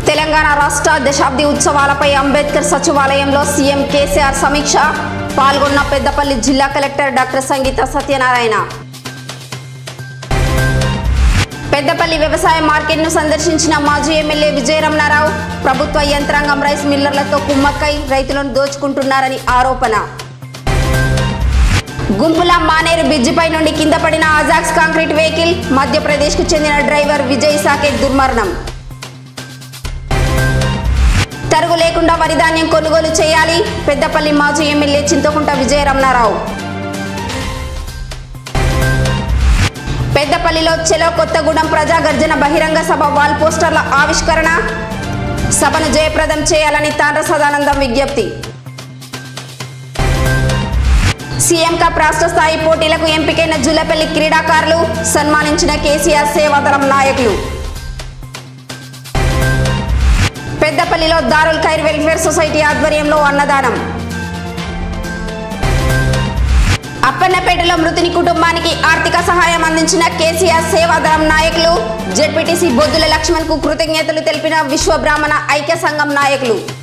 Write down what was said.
తెలంగాణ రాష్ట్ర దశాబ్ది ఉత్సవాలపై అంబేద్కర్ సచివాలయంలో సీఎం కేసీఆర్ సమీక్ష పాల్గొన్న పెద్దపల్లి జిల్లా కలెక్టర్ డాక్టర్ సంగీత సత్యనారాయణ పెద్దపల్లి వ్యవసాయ మార్కెట్ను సందర్శించిన మాజీ ఎమ్మెల్యే విజయరమణారావు ప్రభుత్వ యంత్రాంగం రైస్ మిల్లర్లతో కుమ్మక్కై రైతులను దోచుకుంటున్నారని ఆరోపణ గుంపుల మానేరు బ్రిడ్జిపై నుండి కింద పడిన అజాక్స్ కాంక్రీట్ వెహికల్ మధ్యప్రదేశ్కు చెందిన డ్రైవర్ విజయ్ సాకేత్ దుర్మరణం తరుగు లేకుండా వరి ధాన్యం కొనుగోలు చేయాలి పెద్దపల్లి మాజీ ఎమ్మెల్యే చింతకుంట విజయరమణారావు పెద్దపల్లిలో చెలో కొత్తగూడెం ప్రజా గర్జన బహిరంగ సభ వాల్ పోస్టర్ల ఆవిష్కరణ సభను జయప్రదం చేయాలని తాండ్ర సదానందం విజ్ఞప్తి సీఎం కప్ రాష్ట్ర స్థాయి పోటీలకు ఎంపికైన జులపల్లి క్రీడాకారులు సన్మానించిన కేసీఆర్ సేవాదళం నాయకులు పెద్దపల్లిలో దారుల్ ఖైర్ వెల్ఫేర్ సొసైటీ ఆధ్వర్యంలో అన్నదానం అప్పన్నపేటలో మృతుని కుటుంబానికి ఆర్థిక సహాయం అందించిన కేసీఆర్ సేవాదళం నాయకులు జెడ్పీటీసీ బొద్దుల లక్ష్మణ్ కు కృతజ్ఞతలు తెలిపిన విశ్వ బ్రాహ్మణ ఐక్య సంఘం నాయకులు